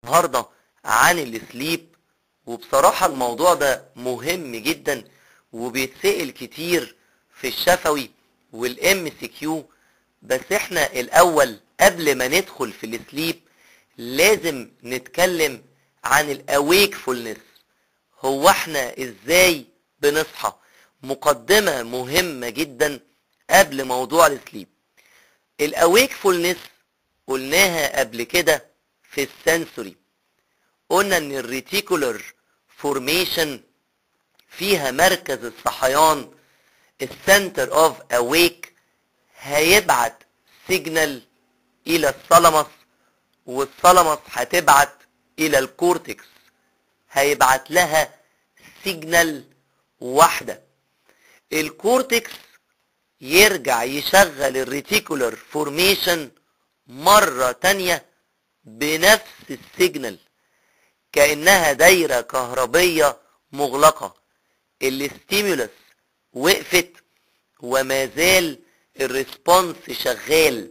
النهاردة عن السليب وبصراحة الموضوع ده مهم جدا وبيتسأل كتير في الشفوي والام سي كيو بس احنا الاول قبل ما ندخل في السليب لازم نتكلم عن الاويكفولنس هو احنا ازاي بنصحى مقدمة مهمة جدا قبل موضوع السليب الاويكفولنس قلناها قبل كده في السنسوري قلنا ان الريتيكولر فورميشن فيها مركز الصحيان السنتر اوف اويك هيبعت سيجنال الى الثالاموس والثالاموس هتبعت الى الكورتكس هيبعت لها سيجنال واحدة الكورتكس يرجع يشغل الريتيكولر فورميشن مرة تانية بنفس السيجنال كأنها دايرة كهربية مغلقة الاستيمولس وقفت وما زال الريسبونس شغال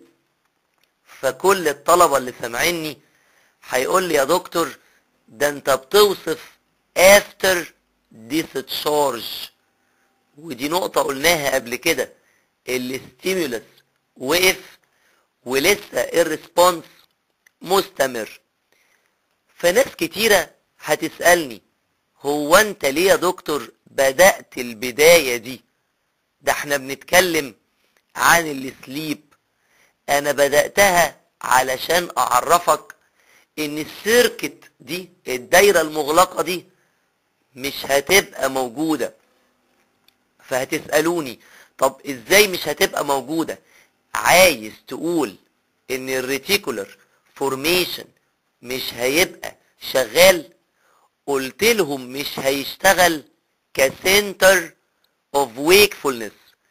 فكل الطلبة اللي سامعيني هيقول لي يا دكتور ده انت بتوصف after discharge ودي نقطة قلناها قبل كده الاستيمولس وقف ولسه الريسبونس مستمر فناس كتيرة هتسألني هو انت ليه يا دكتور بدأت البداية دي ده احنا بنتكلم عن السليب انا بدأتها علشان اعرفك ان السيركت دي الدايرة المغلقة دي مش هتبقى موجودة فهتسألوني طب ازاي مش هتبقى موجودة عايز تقول ان الريتيكولر فورميشن مش هيبقى شغال قلت لهم مش هيشتغل كسنتر اوف ويكفولنس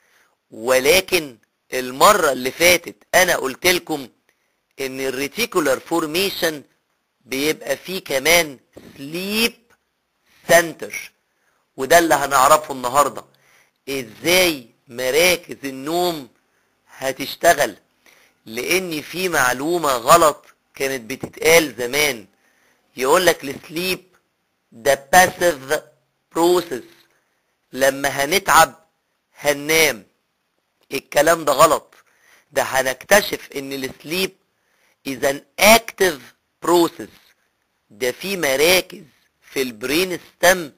ولكن المرة اللي فاتت انا قلت لكم ان الريتيكولر فورميشن بيبقى فيه كمان سليب سنتر وده اللي هنعرفه النهاردة ازاي مراكز النوم هتشتغل لان في معلومة غلط كانت بتتقال زمان يقول لك السليب ده باسيف بروسيس لما هنتعب هننام الكلام ده غلط ده هنكتشف ان السليب is an active process ده في مراكز في البرين ستم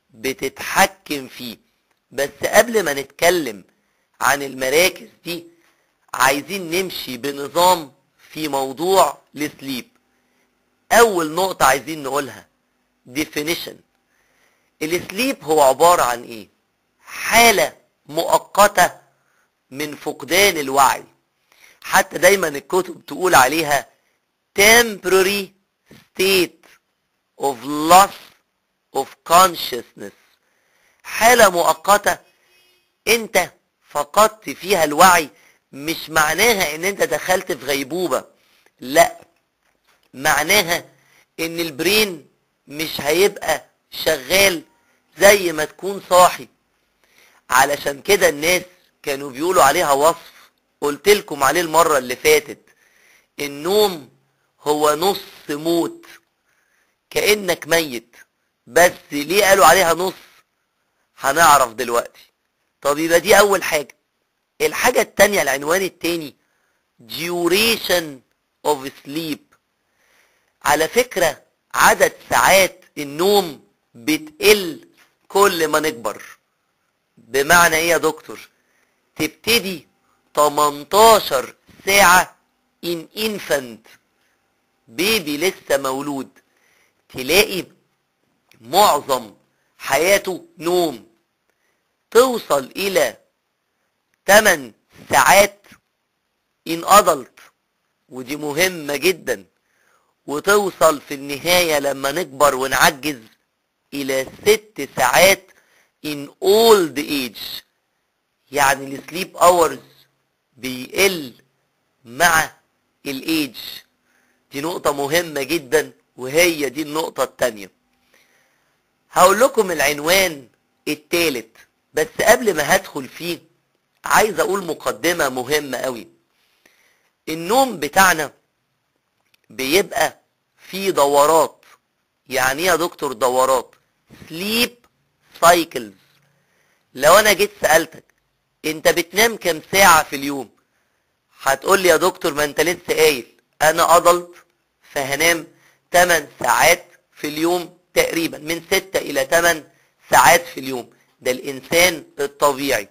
بتتحكم فيه بس قبل ما نتكلم عن المراكز دي عايزين نمشي بنظام في موضوع السليب اول نقطة عايزين نقولها definition السليب هو عبارة عن ايه حالة مؤقتة من فقدان الوعي حتى دايما الكتب تقول عليها temporary state of loss of consciousness حالة مؤقتة انت فقدت فيها الوعي مش معناها ان انت دخلت في غيبوبة لا معناها ان البرين مش هيبقى شغال زي ما تكون صاحي علشان كده الناس كانوا بيقولوا عليها وصف قلت لكم عليه المرة اللي فاتت النوم هو نص موت كأنك ميت بس ليه قالوا عليها نص هنعرف دلوقتي طب يبقى دي اول حاجة الحاجة التانية العنوان التاني duration of sleep على فكرة عدد ساعات النوم بتقل كل ما نكبر بمعنى ايه يا دكتور تبتدي 18 ساعة in infant بيبي لسه مولود تلاقي معظم حياته نوم توصل الى 8 ساعات in adult ودي مهمة جدا وتوصل في النهاية لما نكبر ونعجز الى ست ساعات in old age يعني السليب اورز بيقل مع الايج دي نقطة مهمة جدا وهي دي النقطة التانية هقول لكم العنوان التالت بس قبل ما هدخل فيه عايز اقول مقدمة مهمة قوي النوم بتاعنا بيبقى في دورات يعني ايه يا دكتور دورات sleep cycles لو انا جيت سألتك انت بتنام كام ساعة في اليوم هتقول لي يا دكتور ما انت لسه قايل انا ادلت فهنام 8 ساعات في اليوم تقريبا من 6 الى 8 ساعات في اليوم ده الانسان الطبيعي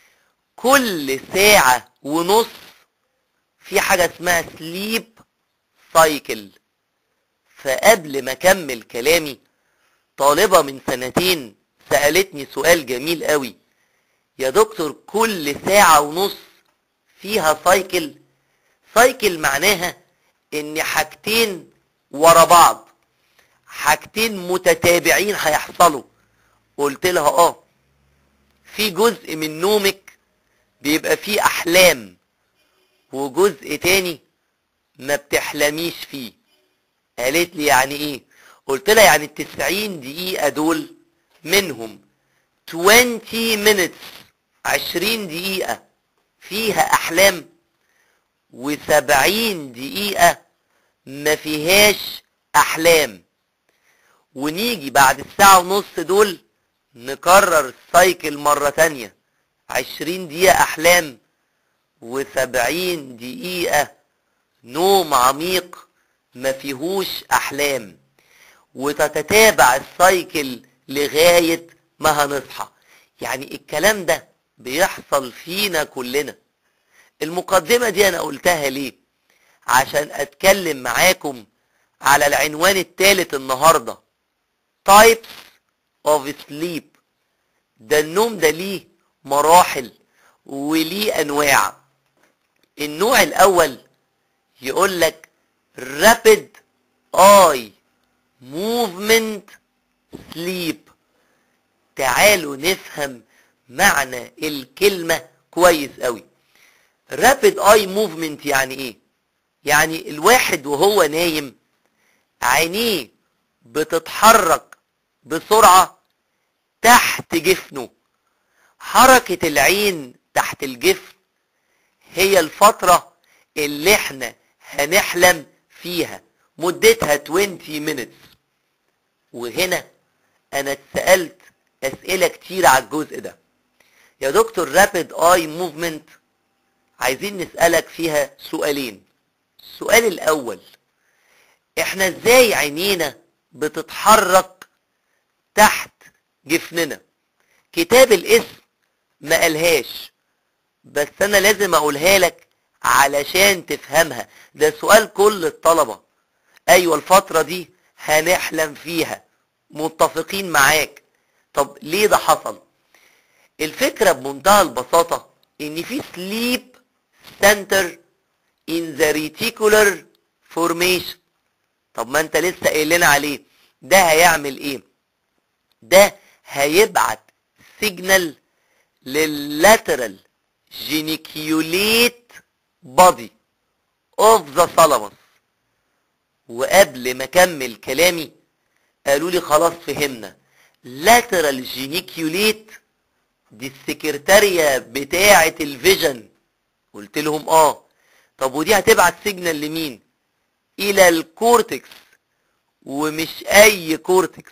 كل ساعة ونص في حاجة اسمها سليب سايكل فقبل ما اكمل كلامي طالبة من سنتين سألتني سؤال جميل قوي يا دكتور كل ساعة ونص فيها سايكل سايكل معناها ان حاجتين ورا بعض حاجتين متتابعين هيحصلوا قلت لها اه في جزء من نومك بيبقى فيه احلام وجزء تاني ما بتحلميش فيه قالت لي يعني ايه قلت لها يعني التسعين دقيقة دول منهم 20 minutes عشرين دقيقة فيها احلام وسبعين دقيقة ما فيهاش احلام ونيجي بعد الساعة ونص دول نكرر السايكل مرة تانية عشرين دقيقة احلام وسبعين دقيقة نوم عميق ما فيهوش احلام وتتتابع السايكل لغاية ما هنصحى يعني الكلام ده بيحصل فينا كلنا المقدمة دي انا قلتها ليه عشان اتكلم معاكم على العنوان الثالث النهاردة types of sleep ده النوم ده ليه مراحل وليه انواع النوع الاول يقول لك rapid eye movement sleep تعالوا نفهم معنى الكلمة كويس قوي rapid eye movement يعني ايه يعني الواحد وهو نايم عينيه بتتحرك بسرعة تحت جفنه حركة العين تحت الجفن هي الفترة اللي احنا هنحلم فيها مدتها 20 minutes وهنا انا اتسألت اسئلة كتير على الجزء ده يا دكتور رابid اي موفمنت عايزين نسألك فيها سؤالين السؤال الاول احنا ازاي عينينا بتتحرك تحت جفننا كتاب الاسم ما قالهاش بس انا لازم اقولها لك علشان تفهمها ده سؤال كل الطلبة ايوه الفترة دي هنحلم فيها متفقين معاك طب ليه ده حصل الفكرة بمنتهى البساطة ان في سليب سنتر in the reticular formation طب ما انت لسه قايل لنا عليه ده هيعمل ايه ده هيبعت سيجنال لللاترال جينيكيوليت بادي اوف ذا thalamus وقبل ما اكمل كلامي قالوا لي خلاص فهمنا لاترال جينيكيوليت دي السكرتارية بتاعة الفيجن قلت لهم اه طب ودي هتبعت سيجنال لمين الى الكورتكس ومش اي كورتكس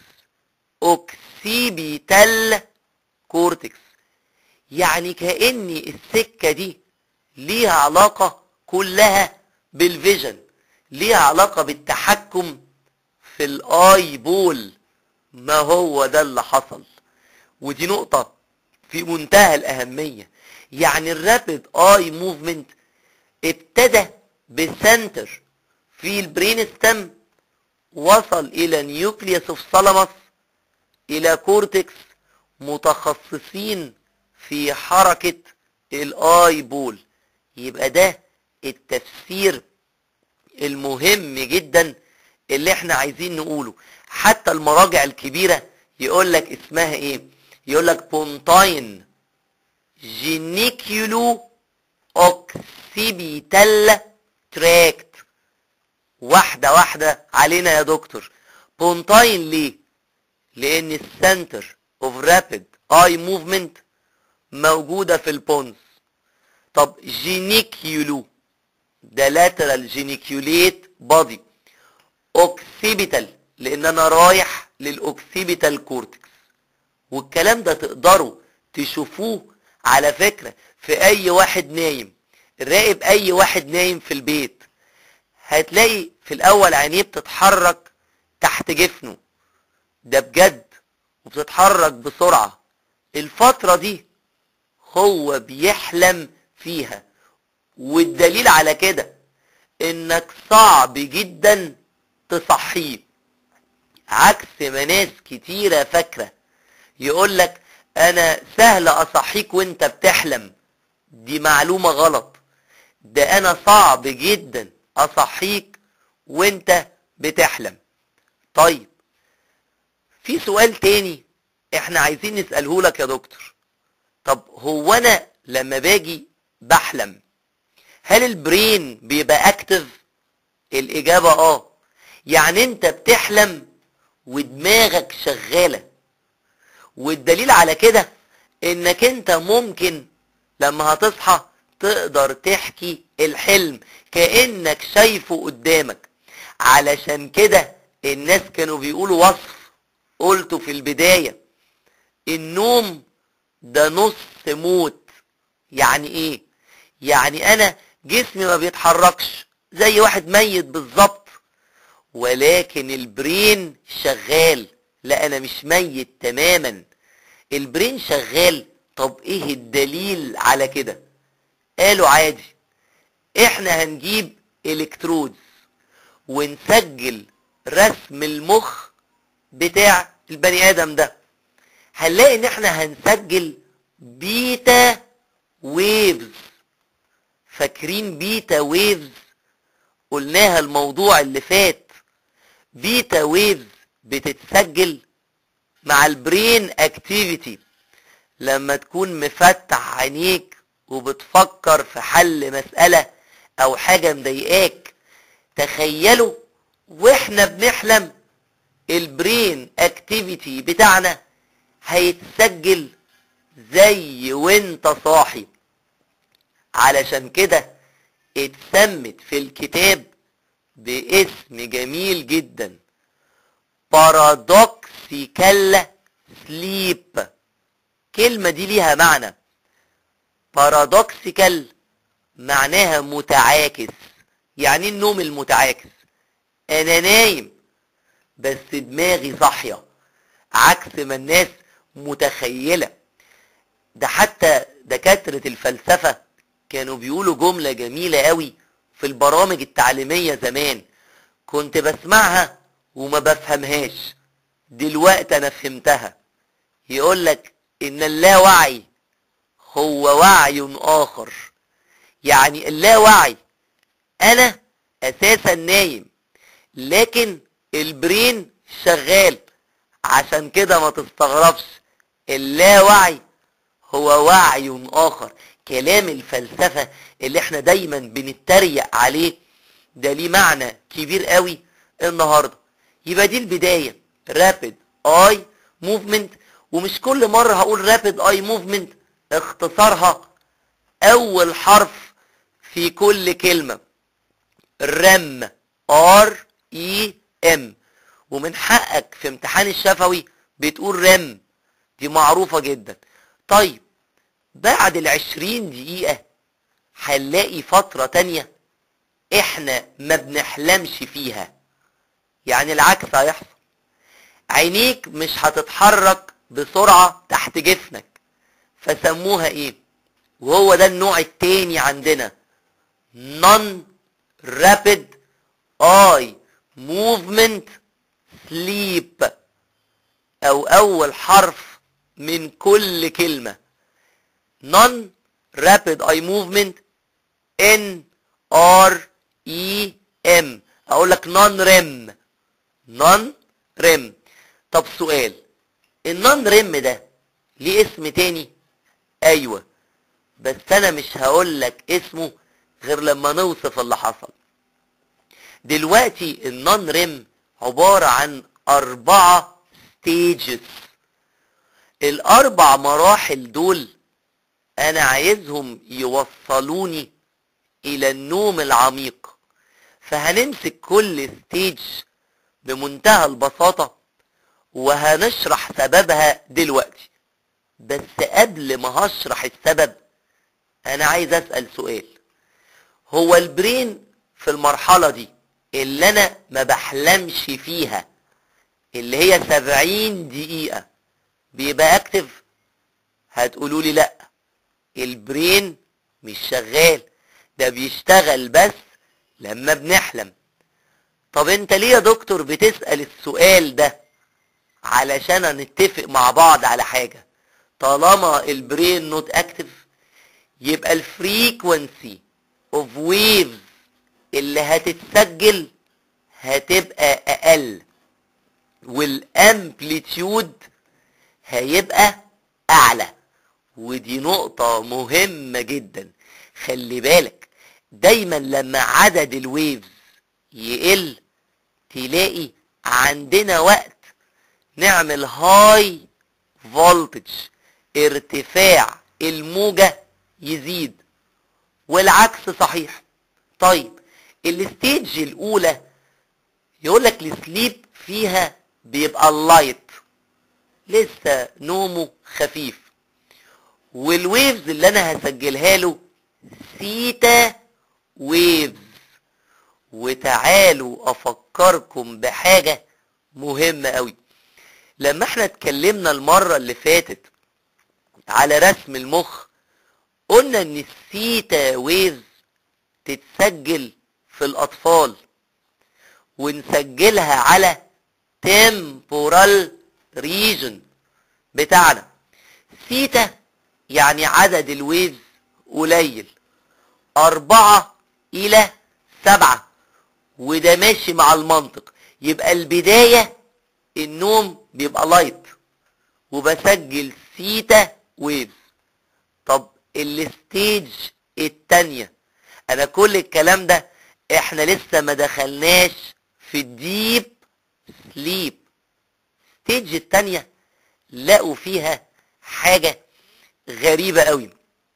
اوكسيبيتال كورتكس يعني كأن السكة دي ليها علاقة كلها بالفيجن ليها علاقة بالتحكم في الاي بول ما هو ده اللي حصل ودي نقطة في منتهى الأهمية يعني الرابid اي موفمنت ابتدى بسنتر في البرين ستم وصل إلى نيوكليوس اوف ثالاموس إلى كورتكس متخصصين في حركة الاي بول يبقى ده التفسير المهم جدا اللي احنا عايزين نقوله حتى المراجع الكبيرة يقول لك اسمها ايه يقول لك بونتاين جينيكيولو اوكسيبيتال تراكت واحدة واحدة علينا يا دكتور بونتاين ليه لان السنتر اوف رابيد اي موفمنت موجودة في البونز طب جينيكيولو ده لاترال جينيكيوليت بادي اوكسيبيتال لان انا رايح للاوكسيبيتال كورتكس والكلام ده تقدروا تشوفوه على فكرة في اي واحد نايم راقب اي واحد نايم في البيت هتلاقي في الاول عينيه بتتحرك تحت جفنه ده بجد وبتتحرك بسرعة الفترة دي هو بيحلم فيها والدليل على كده انك صعب جدا تصحيه عكس ما ناس كتيرة فاكرة يقولك انا سهل اصحيك وانت بتحلم دي معلومة غلط ده انا صعب جدا اصحيك وانت بتحلم طيب في سؤال تاني احنا عايزين نسأله لك يا دكتور طب هو انا لما باجي بحلم هل البرين بيبقى اكتف الاجابة اه يعني انت بتحلم ودماغك شغالة والدليل على كده انك انت ممكن لما هتصحى تقدر تحكي الحلم كأنك شايفه قدامك علشان كده الناس كانوا بيقولوا وصف قلته في البداية النوم ده نص موت يعني ايه يعني انا جسمي ما بيتحركش زي واحد ميت بالظبط ولكن البرين شغال لا انا مش ميت تماما البرين شغال طب ايه الدليل على كده قالوا عادي احنا هنجيب الكترودز ونسجل رسم المخ بتاع البني ادم ده هنلاقي ان احنا هنسجل بيتا ويفز فاكرين بيتا ويفز قلناها الموضوع اللي فات بيتا ويفز بتتسجل مع البرين اكتيفيتي لما تكون مفتح عينيك وبتفكر في حل مسألة او حاجة مضايقاك تخيلوا واحنا بنحلم البرين اكتيفيتي بتاعنا هيتسجل زي وانت صاحي علشان كده اتسمت في الكتاب باسم جميل جدا بارادوكسيكال سليب كلمة دي ليها معنى بارادوكسيكال معناها متعاكس يعني النوم المتعاكس انا نايم بس دماغي صاحية عكس ما الناس متخيلة ده حتى دكاترة الفلسفة كانوا بيقولوا جملة جميلة قوي في البرامج التعليمية زمان كنت بسمعها وما بفهمهاش دلوقتي انا فهمتها يقولك ان اللاوعي هو وعي اخر يعني اللاوعي انا اساسا نايم لكن البرين شغال عشان كده ما تستغربش اللاوعي هو وعي اخر كلام الفلسفة اللي احنا دايما بنتريق عليه ده ليه معنى كبير قوي النهاردة يبقى دي البداية رابid اي موفمنت ومش كل مرة هقول رابid اي موفمنت اختصارها اول حرف في كل كلمة رم ار اي ام ومن حقك في امتحان الشفوي بتقول رم دي معروفة جدا طيب بعد العشرين دقيقة هنلاقي فترة تانية احنا ما بنحلمش فيها يعني العكس هيحصل عينيك مش هتتحرك بسرعة تحت جفنك فسموها ايه وهو ده النوع التاني عندنا non rapid eye movement sleep او اول حرف من كل كلمة non rapid eye movement N R E M اقول لك non REM non REM طب سؤال النون ريم ده ليه اسم تاني ايوه بس انا مش هقول لك اسمه غير لما نوصف اللي حصل دلوقتي النون ريم عبارة عن اربعة ستيجز الاربع مراحل دول انا عايزهم يوصلوني الى النوم العميق فهنمسك كل ستيج بمنتهى البساطة وهنشرح سببها دلوقتي بس قبل ما هشرح السبب انا عايز اسأل سؤال هو البرين في المرحلة دي اللي انا ما بحلمش فيها اللي هي سبعين دقيقة بيبقى اكتف هتقولوا لي لا البرين مش شغال ده بيشتغل بس لما بنحلم طب انت ليه يا دكتور بتسأل السؤال ده علشان نتفق مع بعض على حاجة طالما البرين نوت اكتف يبقى الفريكونسي اوف ويفز اللي هتتسجل هتبقى اقل والامبليتيود هيبقى اعلى ودي نقطة مهمة جدا خلي بالك دايما لما عدد الويفز يقل تلاقي عندنا وقت نعمل هاي فولتج ارتفاع الموجة يزيد والعكس صحيح طيب الستيج الاولى يقولك السليب فيها بيبقى اللايت لسه نومه خفيف والويفز اللي انا هسجلها له سيتا ويفز وتعالوا افكركم بحاجة مهمة قوي لما احنا اتكلمنا المرة اللي فاتت على رسم المخ قلنا ان السيتا ويفز تتسجل في الاطفال ونسجلها على temporal region بتاعنا سيتا يعني عدد الويفز قليل أربعة إلى سبعة وده ماشي مع المنطق يبقى البداية النوم بيبقى لايت وبسجل سيتا ويفز طب الستيج التانية انا كل الكلام ده احنا لسه ما دخلناش في الديب سليب ستيج التانية لقوا فيها حاجة غريبة قوي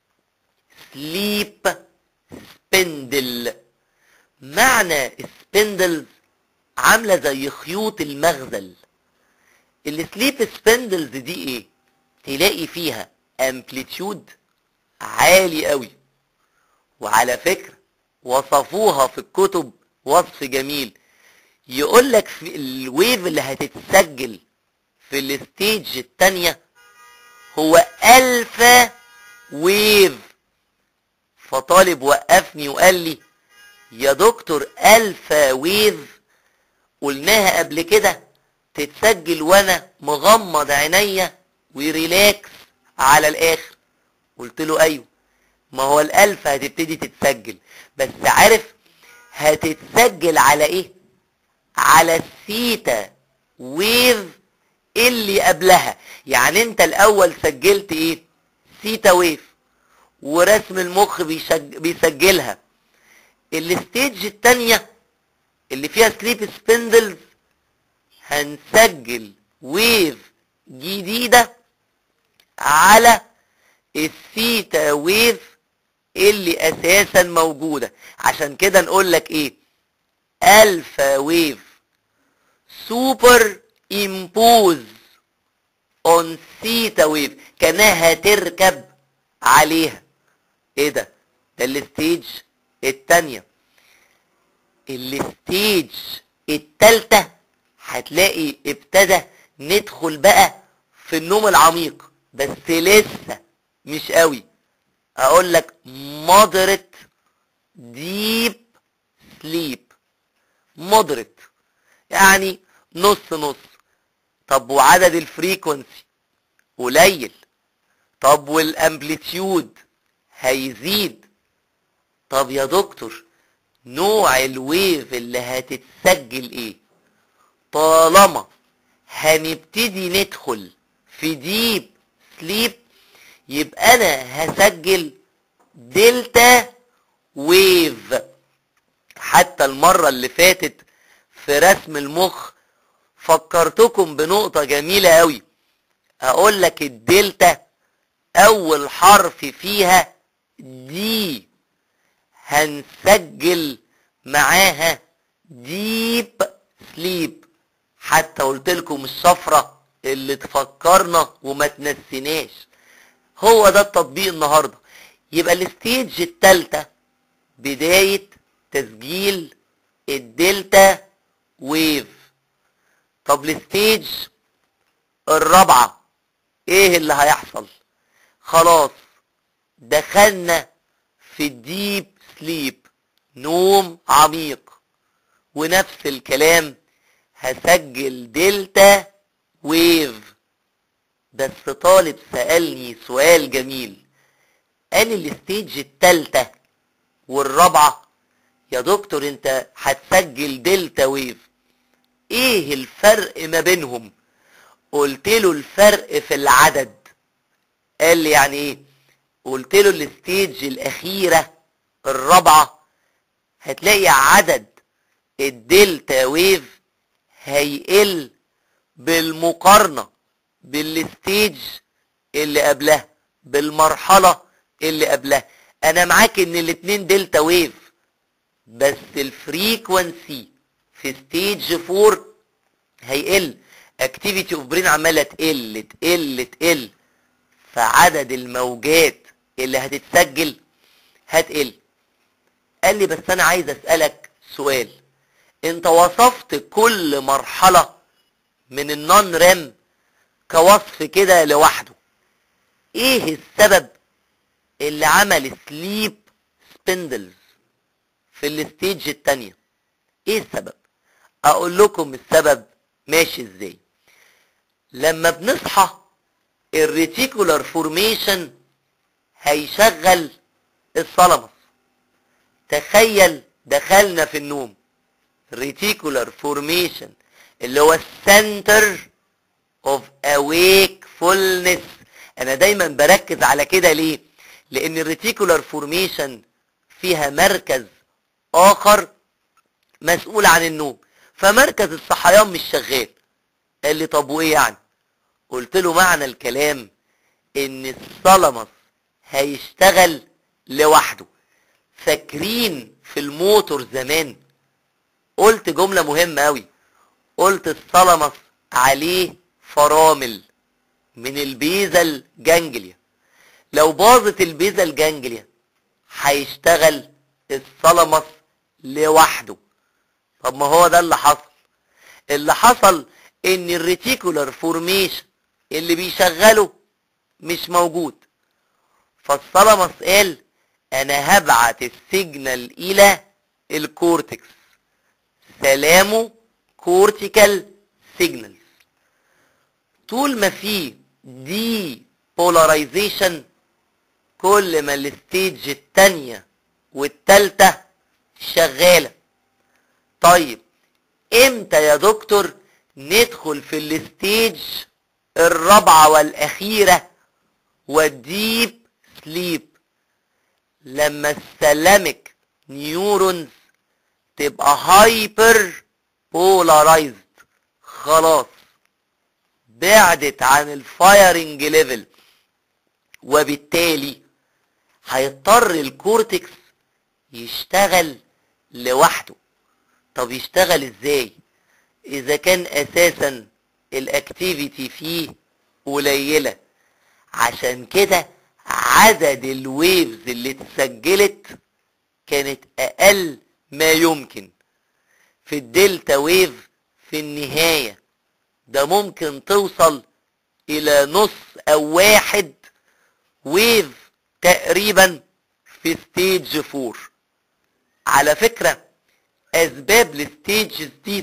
سليب سبندل معنى سبندل عاملة زي خيوط المغزل السليب سبندلز دي ايه تلاقي فيها امبليتيود عالي قوي وعلى فكرة وصفوها في الكتب وصف جميل يقول لك في الويف اللي هتتسجل في الستيج التانية هو ألفا ويف فطالب وقفني وقال لي يا دكتور ألفا ويف قلناها قبل كده تتسجل وانا مغمض عينيا وريلاكس على الاخر قلت له ايوه ما هو الالفا هتبتدي تتسجل بس عارف هتتسجل على ايه على الثيتا ويف اللي قبلها يعني انت الاول سجلت ايه ثيتا ويف ورسم المخ بيشج... بيسجلها الستيج التانية اللي فيها سليب سبندلز هنسجل ويف جديدة على الثيتا ويف اللي اساسا موجودة عشان كده نقول لك ايه الفا ويف سوبر امبوز اون ثيتا ويف كانها تركب عليها ايه ده ده الستيج التانية الستيج التالتة هتلاقي ابتدى ندخل بقى في النوم العميق بس لسه مش قوي اقول لك moderate deep sleep moderate يعني نص نص طب وعدد الفريكونسي قليل طب والامبليتيود هيزيد طب يا دكتور نوع الويف اللي هتتسجل ايه طالما هنبتدي ندخل في ديب سليب يبقى انا هسجل دلتا ويف حتى المرة اللي فاتت في رسم المخ فكرتكم بنقطة جميلة قوي اقول لك الدلتا اول حرف فيها دي هنسجل معاها ديب سليب حتى قلت لكم الشفرة اللي تفكرنا وما تنسيناش هو ده التطبيق النهاردة يبقى الستيج التالتة بداية تسجيل الدلتا ويف طب الستيج الرابعة ايه اللي هيحصل خلاص دخلنا في الديب سليب نوم عميق ونفس الكلام هسجل دلتا ويف بس طالب سألني سؤال جميل قال الستيج التالتة والرابعة يا دكتور انت هتسجل دلتا ويف ايه الفرق ما بينهم قلت له الفرق في العدد قال لي يعني ايه قلت له الستيج الاخيرة الرابعة هتلاقي عدد الدلتا ويف هيقل بالمقارنة بالستيج اللي قبلها بالمرحلة اللي قبلها انا معاك ان الاتنين دلتا ويف بس الفريكونسي في ستيج 4 هيقل اكتيفيتي اوف برين عماله تقل تقل تقل فعدد الموجات اللي هتتسجل هتقل قال لي بس انا عايز اسالك سؤال انت وصفت كل مرحله من النون ريم كوصف كده لوحده ايه السبب اللي عمل سليب سبندلز في الستيج التانية ايه السبب اقول لكم السبب ماشي ازاي لما بنصحى الريتيكولار فورميشن هيشغل الثالاموس تخيل دخلنا في النوم ريتيكولار فورميشن اللي هو السنتر اوف awakefulness انا دايما بركز على كده ليه لان الريتيكولار فورميشن فيها مركز اخر مسؤول عن النوم فمركز الصحيان مش شغال قال لي طب وايه يعني قلت له معنى الكلام ان الثالاموس هيشتغل لوحده فاكرين في الموتور زمان قلت جملة مهمة قوي قلت الثالاموس عليه فرامل من البيزل جانجليا لو باظت البيزل جانجليا هيشتغل الثالاموس لوحده طب ما هو ده اللي حصل اللي حصل ان الريتيكولار فورميشن اللي بيشغله مش موجود فالثالاموس قال انا هبعت السيجنال الى الكورتكس سلامه كورتيكال سيجنالز طول ما في دي بولاريزيشن كل ما الستيج التانية والتالتة شغالة طيب امتى يا دكتور ندخل في الستيج الرابعة والأخيرة والديب سليب لما السلامك نيورونز تبقى هايبر بولارايزد خلاص بعدت عن الفايرنج ليفل وبالتالي هيضطر الكورتكس يشتغل لوحده طب يشتغل ازاي اذا كان اساسا الاكتيفيتي فيه قليلة عشان كده عدد الويفز اللي اتسجلت كانت اقل ما يمكن في الدلتا ويف في النهاية ده ممكن توصل الى نص او واحد ويف تقريبا في ستيج فور على فكرة اسباب الستيجز دي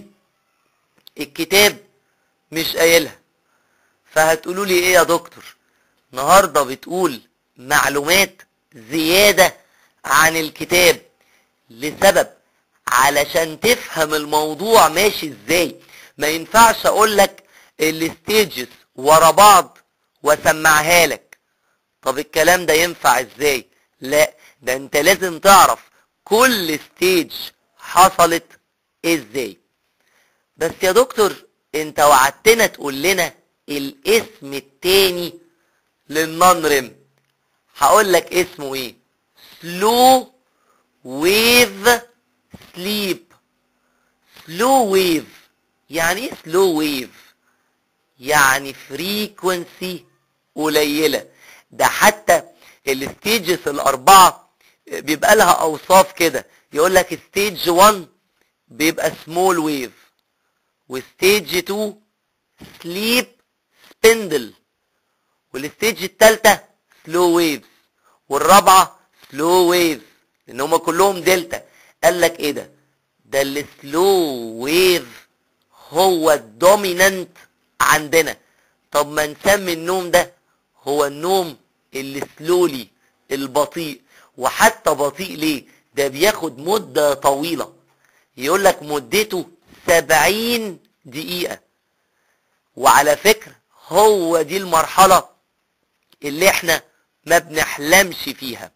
الكتاب مش قايلها فهتقولوا لي ايه يا دكتور النهارده بتقول معلومات زيادة عن الكتاب لسبب علشان تفهم الموضوع ماشي ازاي ما ينفعش اقول لك الستيجز ورا بعض واسمعها لك طب الكلام ده ينفع ازاي لا ده انت لازم تعرف كل ستيج حصلت ازاي بس يا دكتور انت وعدتنا تقول لنا الاسم التاني للنون ريم هقول لك اسمه ايه سلو ويف سليب سلو ويف يعني ايه سلو ويف يعني فريكونسي قليلة ده حتى الستيجز الأربعة بيبقى لها أوصاف كده يقول لك ستيج 1 بيبقى سمول ويف وستيج 2 سليب سبندل والستيج التالتة سلو ويفز والرابعة سلو ويفز لأن هما كلهم دلتا قال لك ايه ده ده السلو ويف هو الدومينانت عندنا طب ما نسمي النوم ده هو النوم اللي سلولي البطيء وحتى بطيء ليه ده بياخد مدة طويلة يقول لك مدته سبعين دقيقة وعلى فكرة هو دي المرحلة اللي احنا ما بنحلمش فيها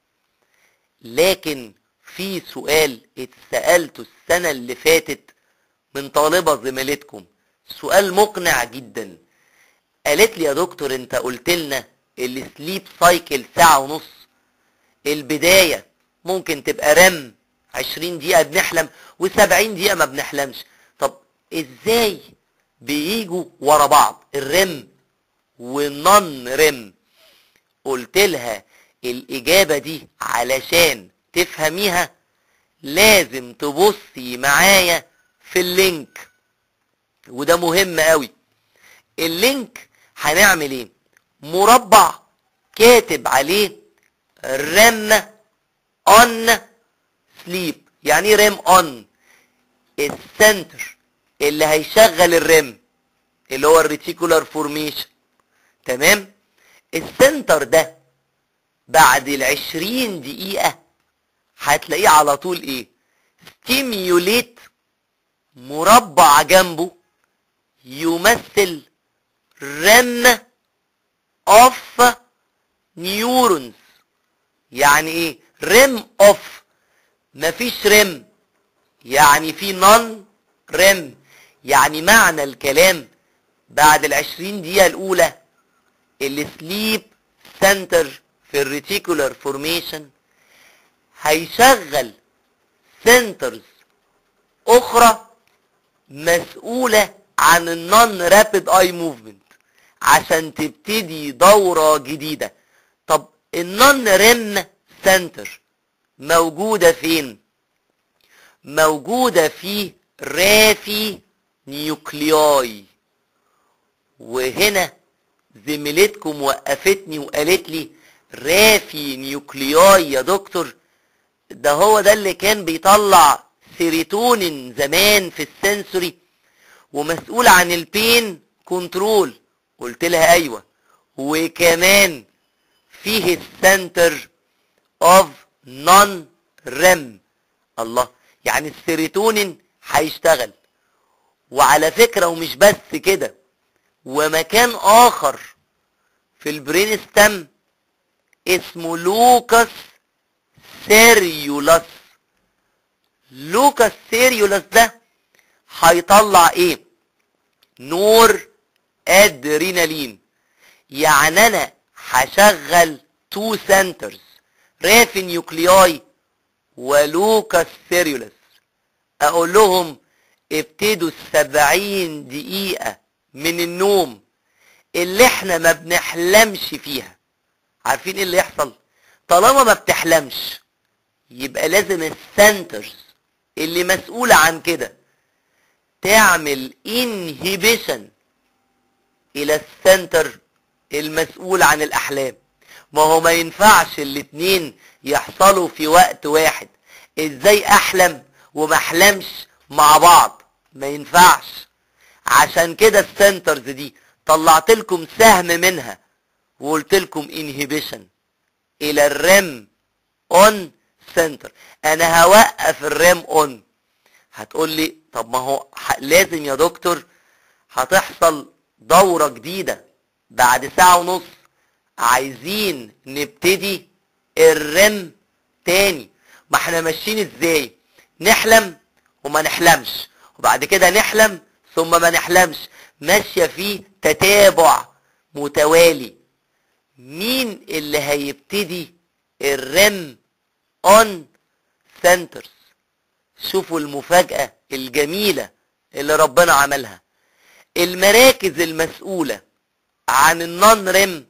لكن في سؤال اتسألته السنة اللي فاتت من طالبة زميلتكم سؤال مقنع جدا قالت لي يا دكتور انت قلت لنا السليب سايكل ساعة ونص البداية ممكن تبقى رم 20 دقيقة بنحلم و70 دقيقة ما بنحلمش طب ازاي بيجوا ورا بعض الرم والنون رم قلت لها الإجابة دي علشان تفهميها لازم تبصي معايا في اللينك وده مهم قوي اللينك هنعمل ايه مربع كاتب عليه رم اون سليب يعني ايه رم اون السنتر اللي هيشغل الرم اللي هو الريتيكولار فورميشن تمام السنتر ده بعد العشرين دقيقة هتلاقيه على طول ايه ستيميوليت مربع جنبه يمثل رم اوف نيورونز يعني ايه رم اوف مفيش رم يعني في نون رم يعني معنى الكلام بعد العشرين دقيقة الأولى السليب سنتر في الريتيكولار فورميشن هيشغل سنترز أخرى مسؤولة عن النون رابيد اي موفمنت عشان تبتدي دورة جديدة طب النون ريم سنتر موجودة فين موجودة في رافي نيوكلياي وهنا زميلتكم وقفتني وقالت لي رافي نيوكلياي يا دكتور ده هو ده اللي كان بيطلع سيروتونين زمان في السنسوري ومسؤول عن البين كنترول قلت لها ايوه وكمان فيه السنتر اوف نون ريم الله يعني السيروتونين هيشتغل وعلى فكرة ومش بس كده ومكان اخر في البرين ستام اسمه لوكاس سيريولاس لوكاس سيريولاس ده هيطلع ايه نور ادرينالين يعني انا هشغل تو سنترز رافي نيوكلياي ولوكاس سيريولاس اقول لهم ابتدوا السبعين دقيقة من النوم اللي احنا ما بنحلمش فيها عارفين ايه اللي يحصل طالما ما بتحلمش يبقى لازم السنترز اللي مسؤولة عن كده تعمل انهيبيشن الى السنتر المسؤول عن الاحلام ما هو ما ينفعش الاتنين يحصلوا في وقت واحد ازاي احلم وما احلمش مع بعض ما ينفعش عشان كده السنترز دي طلعت لكم سهم منها وقلت لكم انهيبيشن الى الريم اون سنتر انا هوقف الريم اون هتقول لي طب ما هو لازم يا دكتور هتحصل دورة جديدة بعد ساعة ونص عايزين نبتدي الرم تاني ما احنا ماشيين ازاي نحلم وما نحلمش وبعد كده نحلم ثم ما نحلمش ماشية في تتابع متوالي مين اللي هيبتدي الرم اون سنترز شوفوا المفاجأة الجميلة اللي ربنا عملها المراكز المسؤولة عن النون ريم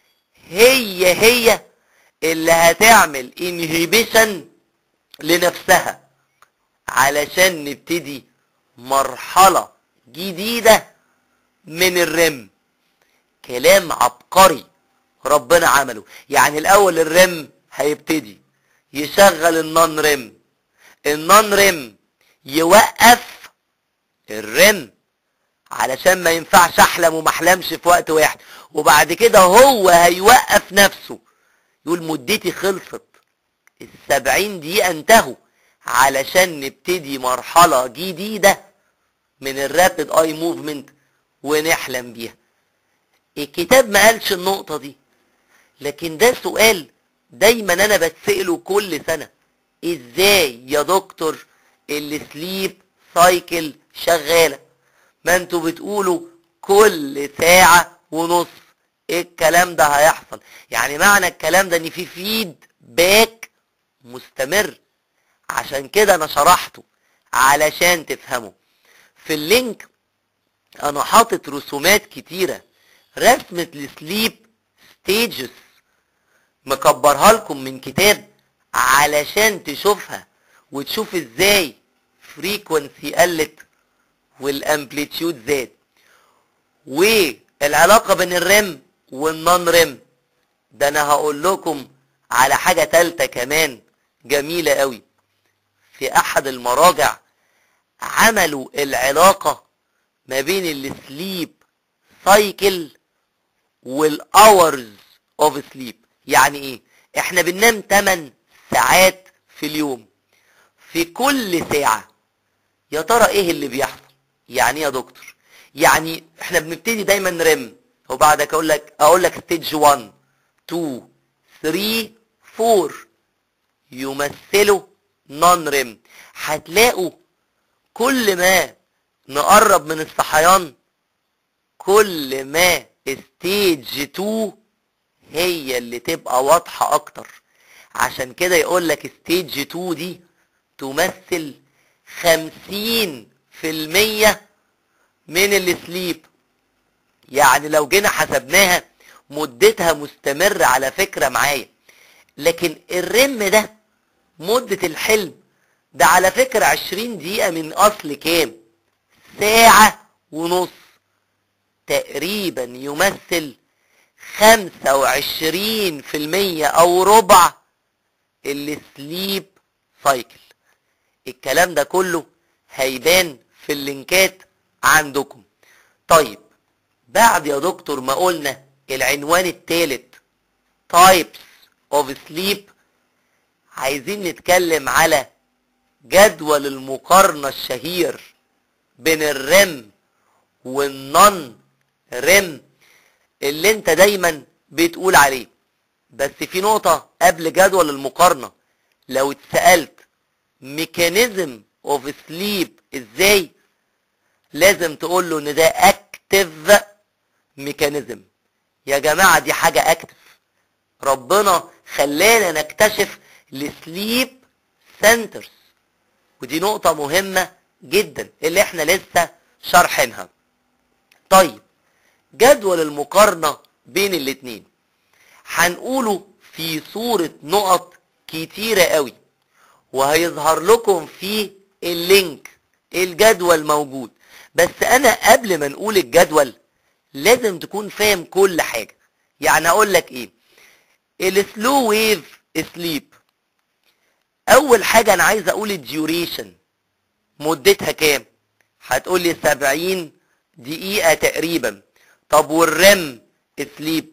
هي هي اللي هتعمل انهيبيشن لنفسها علشان نبتدي مرحلة جديدة من الرم كلام عبقري ربنا عمله يعني الاول الرم هيبتدي يشغل النون رم النون رم يوقف الرم علشان ما ينفعش احلم وما احلمش في وقت واحد وبعد كده هو هيوقف نفسه يقول مدتي خلصت السبعين دقيقة انتهوا علشان نبتدي مرحلة جديدة من الرابid اي موفمنت ونحلم بيها الكتاب ما قالش النقطة دي لكن ده سؤال دايما انا بتسأله كل سنة ازاي يا دكتور السليب سايكل شغالة ما انتوا بتقولوا كل ساعة ونص ايه الكلام ده هيحصل يعني معنى الكلام ده ان في فيد باك مستمر عشان كده انا شرحته علشان تفهموا في اللينك انا حاطط رسومات كتيرة رسمة السليب ستيجز مكبرها لكم من كتاب علشان تشوفها وتشوف ازاي فريكونسي قلت والامبليتيود زاد والعلاقة بين الرم والنون رم ده انا هقول لكم على حاجة تالتة كمان جميلة قوي في احد المراجع عملوا العلاقة ما بين السليب سايكل والاورز اوف سليب يعني ايه احنا بننام 8 ساعات في اليوم في كل ساعة يا ترى ايه اللي بيحصل يعني ايه يا دكتور يعني احنا بنبتدي دايما رم وبعدك اقول لك اقول لك ستيج 1 2 3 4 يمثلوا نون ريم هتلاقوا كل ما نقرب من الصحيان كل ما ستيج 2 هي اللي تبقى واضحة اكتر عشان كده يقول لك ستيج 2 دي تمثل خمسين في المية من السليب يعني لو جينا حسبناها مدتها مستمرة على فكرة معايا لكن الرم ده مدة الحلم ده على فكرة عشرين دقيقة من أصل كام ساعة ونص تقريبا يمثل خمسة وعشرين في المية أو ربع السليب سايكل الكلام ده كله هيبان في اللينكات عندكم طيب بعد يا دكتور ما قلنا العنوان الثالث types of sleep عايزين نتكلم على جدول المقارنة الشهير بين الرم والنون رم اللي انت دايما بتقول عليه بس في نقطة قبل جدول المقارنة لو اتسألت ميكانيزم اوف سليب ازاي لازم تقول له ان ده اكتف ميكانيزم يا جماعة دي حاجة اكتف ربنا خلانا نكتشف السليب سنترز ودي نقطة مهمة جدا اللي احنا لسه شارحينها طيب جدول المقارنة بين الاتنين هنقوله في صورة نقط كتيرة قوي وهيظهر لكم في اللينك الجدول موجود بس انا قبل ما نقول الجدول لازم تكون فاهم كل حاجة يعني اقول لك ايه السلو ويف سليب اول حاجة انا عايز اقول الديوريشن مدتها كام هتقول لي 70 دقيقة تقريبا طب والرم سليب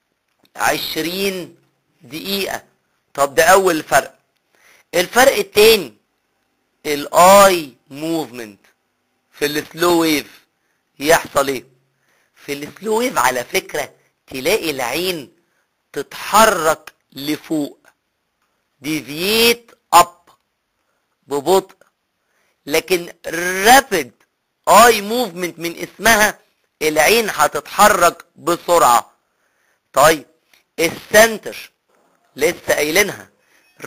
20 دقيقة طب ده اول فرق الفرق التاني الاي موفمنت في السلو ويف يحصل ايه في السلو ويف على فكرة تلاقي العين تتحرك لفوق ديفييت اب ببطء لكن رابد اي موفمنت من اسمها العين هتتحرك بسرعة طيب السنتر لسه قايلينها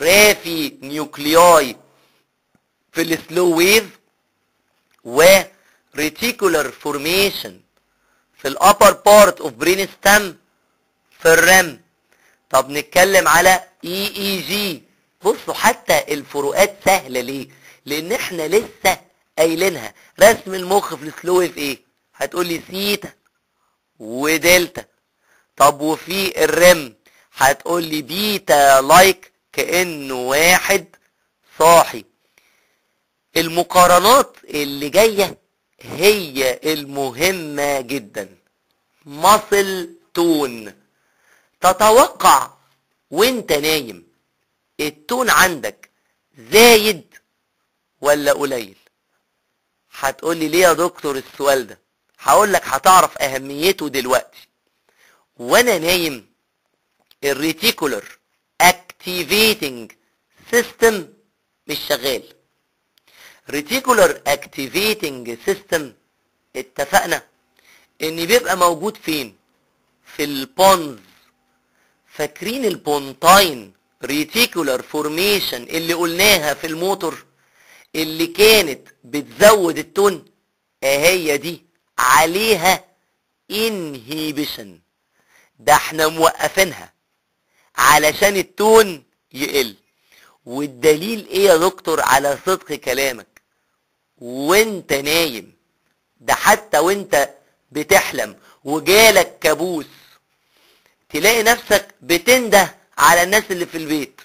رافي نيوكلياي في السلو ويف reticular formation في ال upper part of brain stem في الرم طب نتكلم على EEG بصوا حتى الفروقات سهلة ليه لان احنا لسه قايلينها رسم المخ في السلو ويف ايه هتقول لي سيتا ودلتا طب وفي الرم هتقول لي بيتا لايك كانه واحد صاحي المقارنات اللي جايه هي المهمه جدا مصل تون تتوقع وانت نايم التون عندك زايد ولا قليل هتقول لي ليه يا دكتور السؤال ده هقول لك هتعرف اهميته دلوقتي وانا نايم الريتيكولر اكتيفيتنج سيستم مش شغال ريتيكولر اكتيفيتنج سيستم اتفقنا ان بيبقى موجود فين في البونز فاكرين البونتاين ريتيكولر فورميشن اللي قلناها في الموتور اللي كانت بتزود التون اهي دي عليها انهيبيشن ده احنا موقفينها علشان التون يقل والدليل ايه يا دكتور على صدق كلامك وانت نايم ده حتى وانت بتحلم وجالك كابوس تلاقي نفسك بتنده على الناس اللي في البيت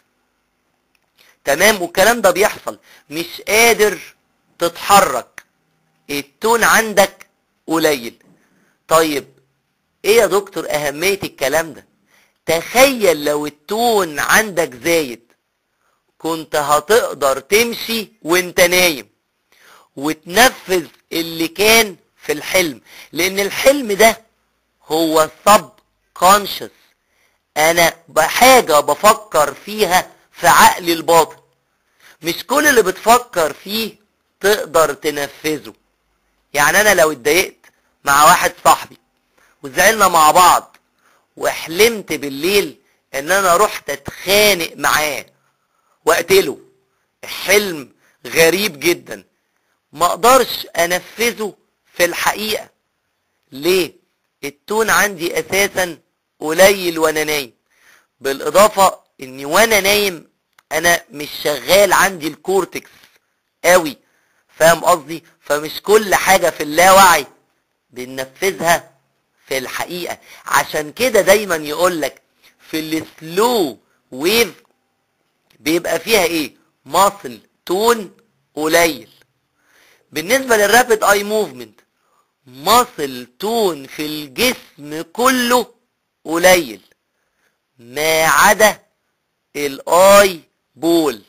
تمام والكلام ده بيحصل مش قادر تتحرك التون عندك قليل طيب ايه يا دكتور اهمية الكلام ده تخيل لو التون عندك زايد كنت هتقدر تمشي وانت نايم وتنفذ اللي كان في الحلم لان الحلم ده هو سب كونشس انا بحاجة بفكر فيها في عقلي الباطن مش كل اللي بتفكر فيه تقدر تنفذه يعني انا لو اتضايقت مع واحد صاحبي وزعلنا مع بعض وحلمت بالليل ان انا رحت اتخانق معاه واقتله حلم غريب جدا ما اقدرش انفذه في الحقيقة ليه التون عندي اساسا قليل وانا نايم بالاضافة اني وانا نايم انا مش شغال عندي الكورتكس قوي فاهم قصدي فمش كل حاجة في اللاوعي بننفذها في الحقيقة عشان كده دايما يقولك في السلو ويف بيبقى فيها ايه ماسل تون قليل بالنسبة للرابid اي موفمنت ماسل تون في الجسم كله قليل ما عدا الاي بول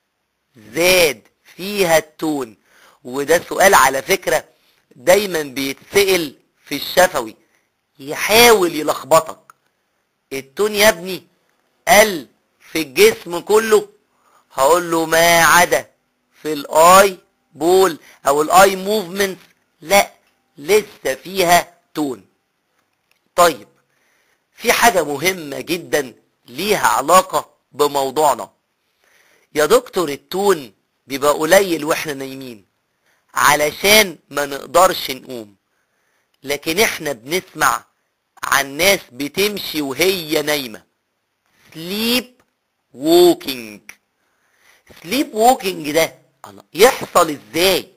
زاد فيها التون وده سؤال على فكرة دايما بيتسأل في الشفوي يحاول يلخبطك التون يا ابني قل في الجسم كله هقول له ما عدا في الاي بول او الاي موفمنت لا لسه فيها تون طيب في حاجة مهمة جدا ليها علاقة بموضوعنا يا دكتور التون بيبقى قليل واحنا نايمين علشان ما نقدرش نقوم لكن احنا بنسمع عن ناس بتمشي وهي نايمة سليب ووكينج سليب ووكينج ده الله يحصل ازاي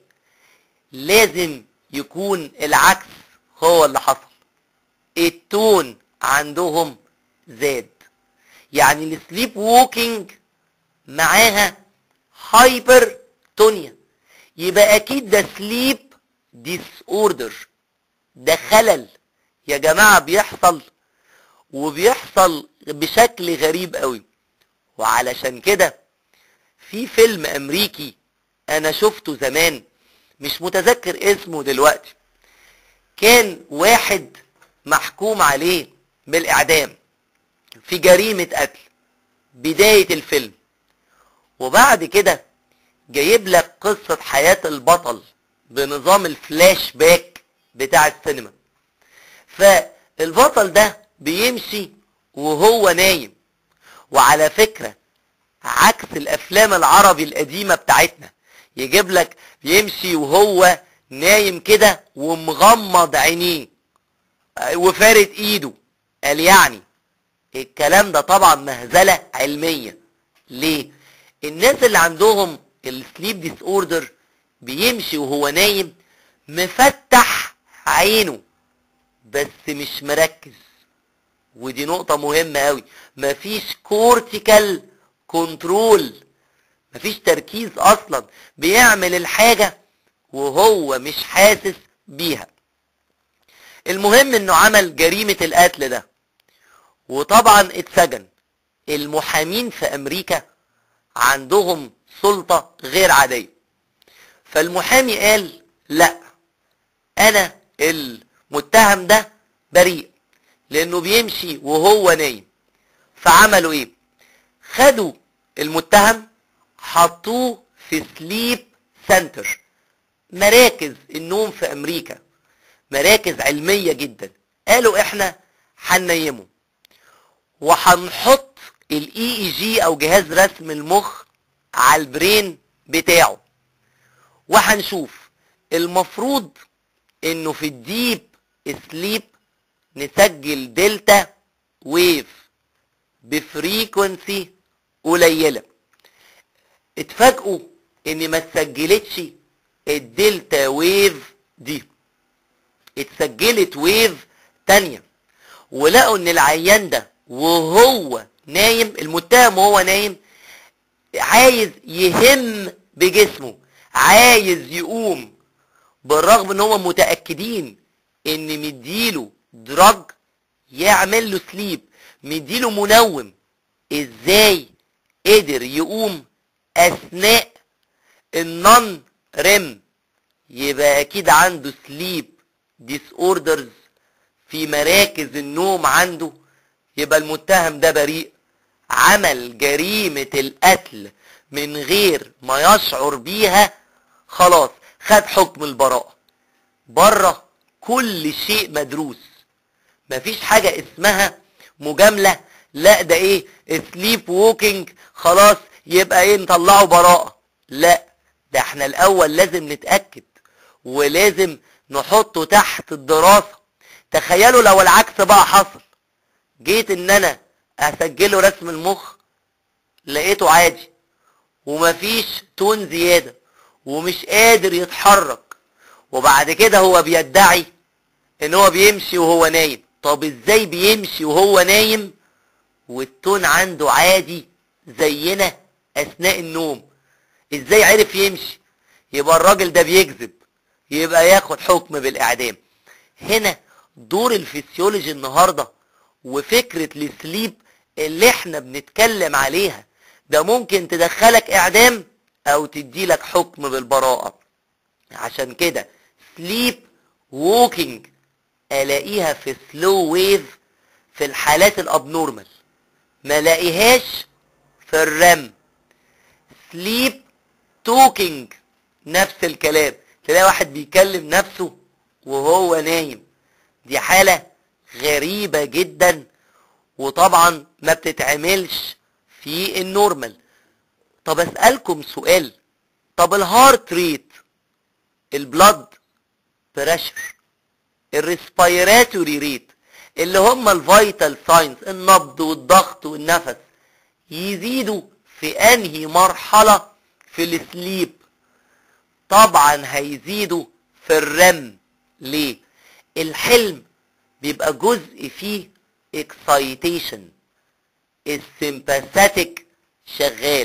لازم يكون العكس هو اللي حصل التون عندهم زاد يعني السليب ووكينج معاها هايبر تونيا يبقى اكيد ده سليب ديس اوردر ده خلل يا جماعة بيحصل وبيحصل بشكل غريب قوي وعلشان كده في فيلم امريكي انا شفته زمان مش متذكر اسمه دلوقتي كان واحد محكوم عليه بالاعدام في جريمة قتل بداية الفيلم وبعد كده جايب لك قصة حياة البطل بنظام الفلاش باك بتاع السينما فالبطل ده بيمشي وهو نايم وعلى فكرة عكس الافلام العربي القديمة بتاعتنا يجيب لك يمشي وهو نايم كده ومغمض عينيه وفارد ايده قال يعني الكلام ده طبعا مهزلة علمية ليه الناس اللي عندهم السليب ديس اوردر بيمشي وهو نايم مفتح عينه بس مش مركز ودي نقطة مهمة قوي مفيش كورتيكال كنترول مفيش تركيز اصلا بيعمل الحاجة وهو مش حاسس بيها المهم انه عمل جريمة القتل ده وطبعا اتسجن المحامين في امريكا عندهم سلطة غير عادية فالمحامي قال لا انا المتهم ده بريء لانه بيمشي وهو نايم فعملوا ايه خدوا المتهم حطوه في سليب سنتر مراكز النوم في امريكا مراكز علمية جدا قالوا احنا هننيمه وهنحط الاي اي جي او جهاز رسم المخ على البرين بتاعه وهنشوف المفروض انه في الديب سليب نسجل دلتا ويف بفريكونسي قليلة اتفاجئوا ان ما اتسجلتش الدلتا ويف دي اتسجلت ويف تانية ولقوا ان العيان ده وهو نايم المتهم وهو نايم عايز يهم بجسمه عايز يقوم بالرغم ان هم متأكدين ان مديله دراج يعمل له سليب مديله منوم ازاي قدر يقوم اثناء النون ريم يبقى اكيد عنده سليب ديس اوردرز في مراكز النوم عنده يبقى المتهم ده بريء عمل جريمة القتل من غير ما يشعر بيها خلاص خد حكم البراءة بره كل شيء مدروس مفيش حاجة اسمها مجاملة لا ده ايه سليب ووكينج خلاص يبقى ايه نطلعه براءة لا ده احنا الاول لازم نتأكد ولازم نحطه تحت الدراسة تخيلوا لو العكس بقى حصل جيت ان انا اسجله رسم المخ لقيته عادي ومفيش تون زيادة ومش قادر يتحرك وبعد كده هو بيدعي ان هو بيمشي وهو نايم طب ازاي بيمشي وهو نايم والتون عنده عادي زينا اثناء النوم ازاي عرف يمشي يبقى الراجل ده بيكذب يبقى ياخد حكم بالاعدام هنا دور الفسيولوجي النهارده وفكرة السليب اللي احنا بنتكلم عليها ده ممكن تدخلك اعدام او تديلك حكم بالبراءة عشان كده سليب ووكينج الاقيها في سلو ويف في الحالات الابنورمال ما لاقيهاش في الرم سليب توكينج نفس الكلام تلاقي واحد بيكلم نفسه وهو نايم دي حالة غريبة جدا وطبعا ما بتتعملش في النورمال طب اسألكم سؤال طب الهارت ريت البلد بريشر الريسبيراتوري ريت اللي هم الفيتال ساينز النبض والضغط والنفس يزيدوا في انهي مرحلة في السليب طبعا هيزيدوا في الرم ليه الحلم بيبقى جزء فيه اكسايتيشن السمباثيك شغال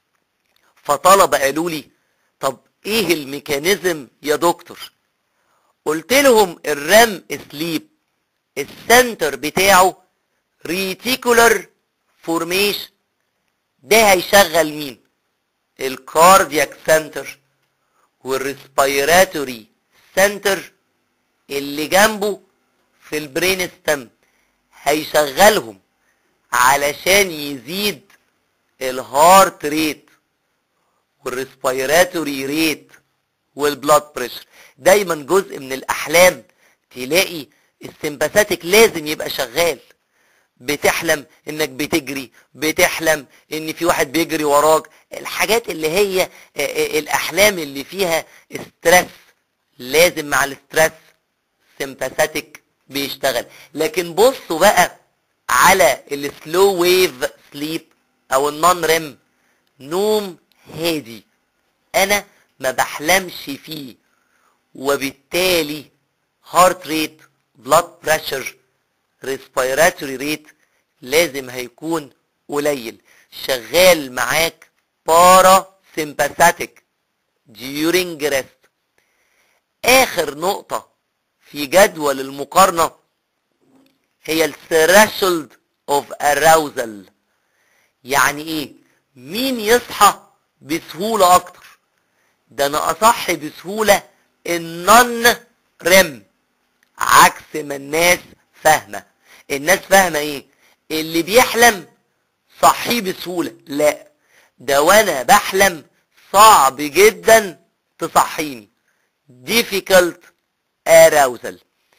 فطلبة قالوا لي طب ايه الميكانيزم يا دكتور قلت لهم الرم سليب السنتر بتاعه ريتيكولر فورميشن ده هيشغل مين الكاردياك سنتر والريسبيراتوري سنتر اللي جنبه في البرين ستم هيشغلهم علشان يزيد الهارت ريت والريسبيراتوري ريت والبلاد بريشر دايما جزء من الاحلام تلاقي السمباثيك لازم يبقى شغال بتحلم انك بتجري بتحلم ان في واحد بيجري وراك الحاجات اللي هي الاحلام اللي فيها ستريس لازم مع الاسترس سيمباثيك بيشتغل لكن بصوا بقى على السلو ويف سليب او النون ريم نوم هادي انا ما بحلمش فيه وبالتالي هارت ريت بلاد بريشر ريسبيراتوري ريت لازم هيكون قليل شغال معاك بارا سيمباثيك during rest اخر نقطة في جدول المقارنة هي الثريشولد اوف arousal يعني ايه مين يصحى بسهولة اكتر ده انا اصحي بسهولة النون ريم عكس ما الناس فاهمة الناس فاهمة ايه اللي بيحلم صحيه بسهولة لا ده وانا بحلم صعب جدا تصحيني difficult arousal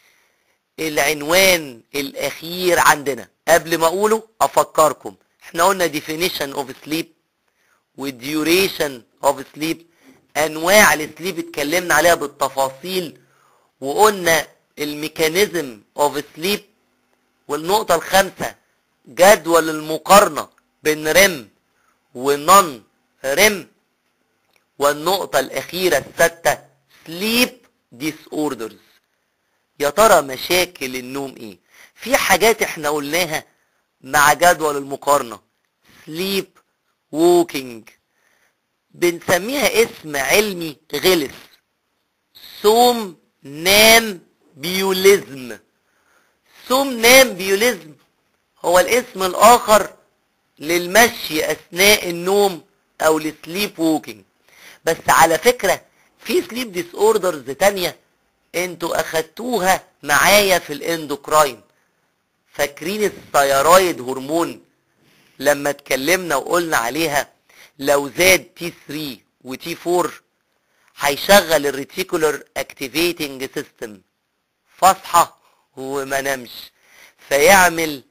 العنوان الاخير عندنا قبل ما اقوله افكركم احنا قلنا definition of sleep و duration of sleep انواع السليب اتكلمنا عليها بالتفاصيل وقلنا الميكانيزم اوف سليب والنقطة الخامسة جدول المقارنة بين ريم ونون ريم والنقطة الأخيرة السادسة سليب ديس اوردرز يا ترى مشاكل النوم ايه في حاجات احنا قلناها مع جدول المقارنة سليب ووكينج بنسميها اسم علمي غلس سوم نام بيوليزم سوم نام بيوليزم هو الاسم الاخر للمشي اثناء النوم او السليب ووكينج بس على فكرة في سليب ديس اوردرز تانية انتوا اخدتوها معايا في الاندوكراين فاكرين الثيرويد هرمون لما اتكلمنا وقلنا عليها لو زاد تي 3 وتي 4 هيشغل الريتيكولر اكتيفيتنج سيستم فاصحى وما نمش فيعمل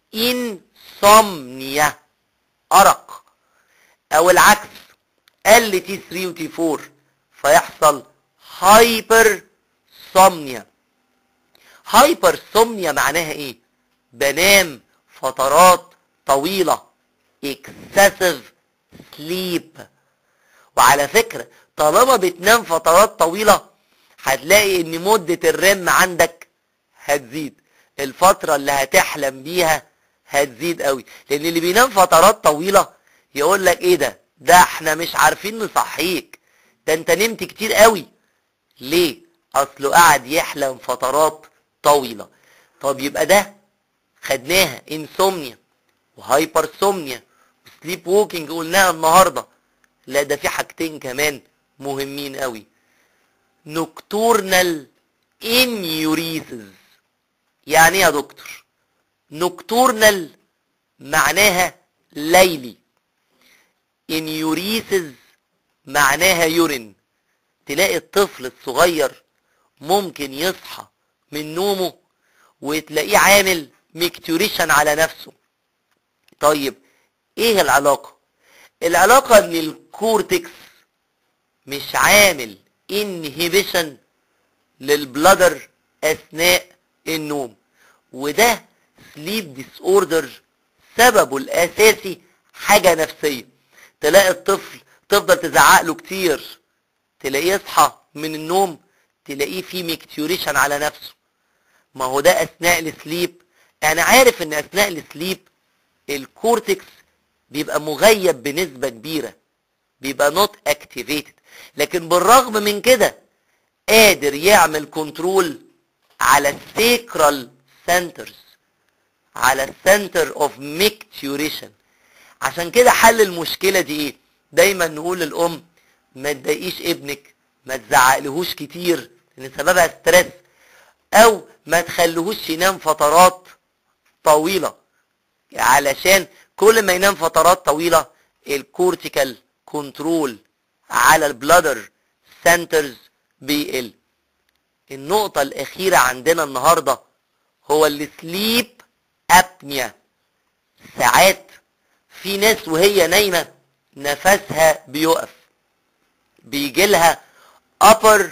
انسومنيا ارق او العكس قل تي 3 وتي 4 فيحصل هايبر سومنيا هايبر سومنيا معناها ايه بنام فترات طويلة excessive sleep وعلى فكرة طالما بتنام فترات طويلة هتلاقي ان مدة الرم عندك هتزيد الفترة اللي هتحلم بيها هتزيد قوي لان اللي بينام فترات طويلة يقول لك ايه ده ده احنا مش عارفين نصحيك ده انت نمت كتير قوي ليه اصله قاعد يحلم فترات طويلة طب يبقى ده خدناها انسومنيا وهايبرسومنيا وسليب ووكينج قلناها النهاردة لا ده في حاجتين كمان مهمين قوي نوكتورنال انيوريسز يعني ايه يا دكتور نوكتورنال معناها ليلي انيوريسز معناها يورين تلاقي الطفل الصغير ممكن يصحى من نومه وتلاقيه عامل ميكتوريشن على نفسه طيب ايه العلاقة العلاقة ان الكورتكس مش عامل انهبيشن للبلادر اثناء النوم وده سليب ديس اوردر سببه الاساسي حاجة نفسية تلاقي الطفل تفضل تزعق له كتير تلاقيه يصحى من النوم تلاقيه فيه ميكتوريشن على نفسه ما هو ده اثناء السليب انا عارف ان اثناء السليب الكورتكس بيبقى مغيب بنسبة كبيرة بيبقى نوت اكتيفيتد لكن بالرغم من كده قادر يعمل كنترول على السيكرال سنترز على السنتر اوف ميكتوريشن عشان كده حل المشكلة دي ايه دايما نقول للام ما تضايقيش ابنك ما تزعقلهوش كتير لان سببها ستريس او ما تخليهوش ينام فترات طويلة علشان كل ما ينام فترات طويلة الكورتيكال كنترول على البلادر سنترز بيقل النقطة الأخيرة عندنا النهاردة هو السليب أبنيا ساعات في ناس وهي نايمة نفسها بيقف بيجي لها upper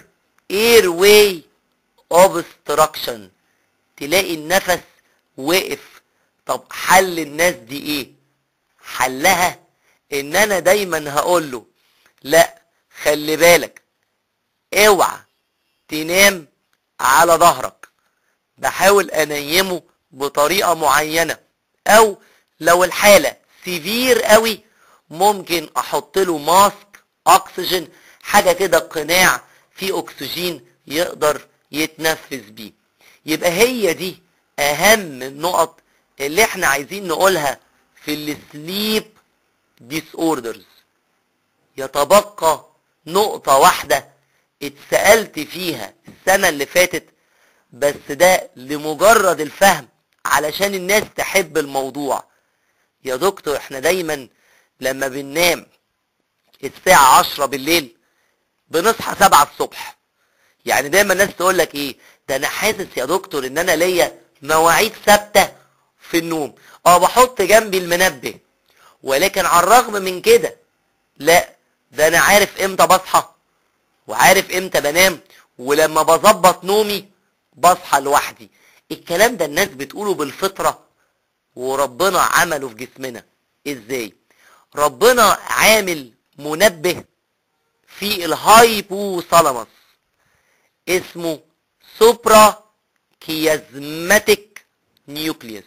airway obstruction تلاقي النفس وقف طب حل الناس دي ايه حلها ان انا دايما هقول له لا خلي بالك اوعى تنام على ظهرك بحاول انيمه بطريقة معينة او لو الحالة سيفير قوي ممكن احط له ماسك اكسجين حاجة كده قناع فيه اكسجين يقدر يتنفس بيه يبقى هي دي اهم النقط اللي احنا عايزين نقولها في السليب ديس اوردرز يتبقى نقطة واحدة اتسألت فيها السنة اللي فاتت بس ده لمجرد الفهم علشان الناس تحب الموضوع يا دكتور احنا دايما لما بننام الساعة عشرة بالليل بنصحى سبعة الصبح يعني دايما الناس تقول لك ايه ده انا حاسس يا دكتور ان انا ليا مواعيد ثابته في النوم اه بحط جنبي المنبه ولكن على الرغم من كده لا ده انا عارف امتى بصحى وعارف امتى بنام ولما بظبط نومي بصحى لوحدي الكلام ده الناس بتقوله بالفطرة وربنا عمله في جسمنا ازاي ربنا عامل منبه في الهايبوثالاموس اسمه سوبرا كيازماتيك نيوكليوس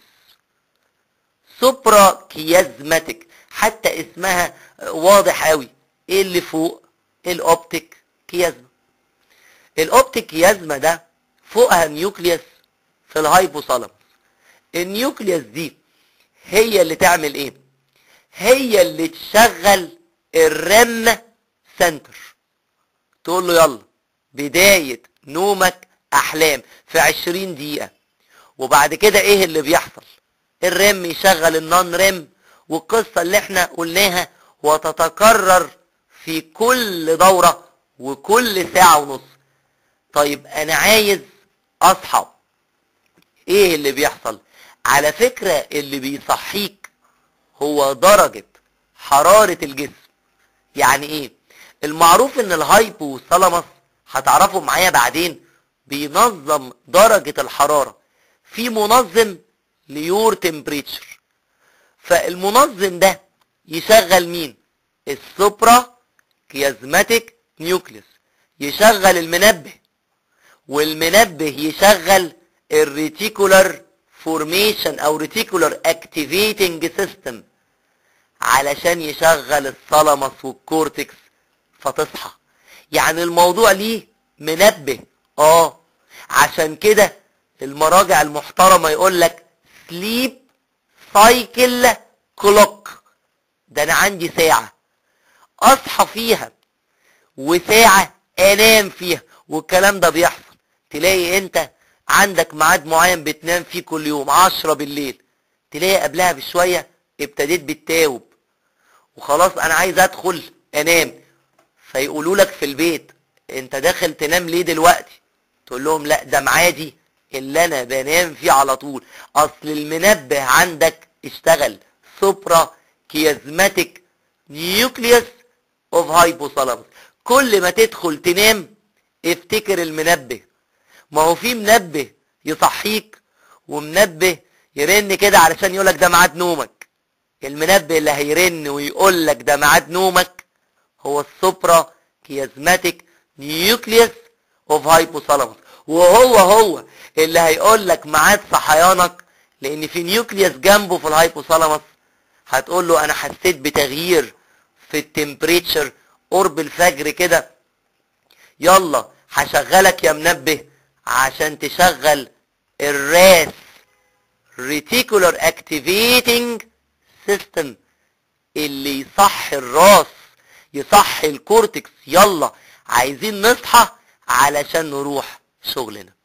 سوبرا كيازماتيك حتى اسمها واضح قوي ايه اللي فوق الاوبتيك كيازما الاوبتيك كيازما ده فوقها نيوكليوس في الهايبوثالاموس النيوكليوس دي هي اللي تعمل ايه هي اللي تشغل الرم سنتر تقول له يلا بداية نومك احلام في عشرين دقيقة وبعد كده ايه اللي بيحصل الرم يشغل النون رم والقصة اللي احنا قلناها وتتكرر في كل دورة وكل ساعة ونص طيب انا عايز اصحى ايه اللي بيحصل على فكرة اللي بيصحيك هو درجة حرارة الجسم يعني ايه المعروف ان الهايبوثالاموس هتعرفوا معايا بعدين بينظم درجة الحرارة في منظم ليور تمبريتشر فالمنظم ده يشغل مين السوبرا كيازماتيك نيوكليوس يشغل المنبه والمنبه يشغل الريتيكولار فورميشن او ريتيكولار اكتيفيتنج سيستم علشان يشغل الثالاموس والكورتكس فتصحى يعني الموضوع ليه منبه اه عشان كده المراجع المحترمه يقول لك سليب سايكل كلوك ده انا عندي ساعه اصحى فيها وساعه انام فيها والكلام ده بيحصل تلاقي انت عندك ميعاد معين بتنام فيه كل يوم عشرة بالليل تلاقي قبلها بشوية ابتديت بالتاوب وخلاص انا عايز ادخل انام فيقولوا لك في البيت انت داخل تنام ليه دلوقتي تقول لهم لا ده ميعادي اللي انا بنام فيه على طول اصل المنبه عندك اشتغل سوبرا كيازماتيك نيوكليوس اوف هايبوثالاموس كل ما تدخل تنام افتكر المنبه ما هو في منبه يصحيك ومنبه يرن كده علشان يقولك ده ميعاد نومك المنبه اللي هيرن ويقول لك ده ميعاد نومك هو السوبرا كيازماتيك نيوكليوس اوف هايبوثالاموس وهو هو اللي هيقول لك ميعاد صحيانك لان في نيوكليوس جنبه في الهايبوثالاموس هتقول له انا حسيت بتغيير في التمبريتشر قرب الفجر كده يلا هشغلك يا منبه عشان تشغل الراس ريتيكولار اكتيفيتنج سيستم اللي يصحي الراس يصحي الكورتكس يلا عايزين نصحى علشان نروح شغلنا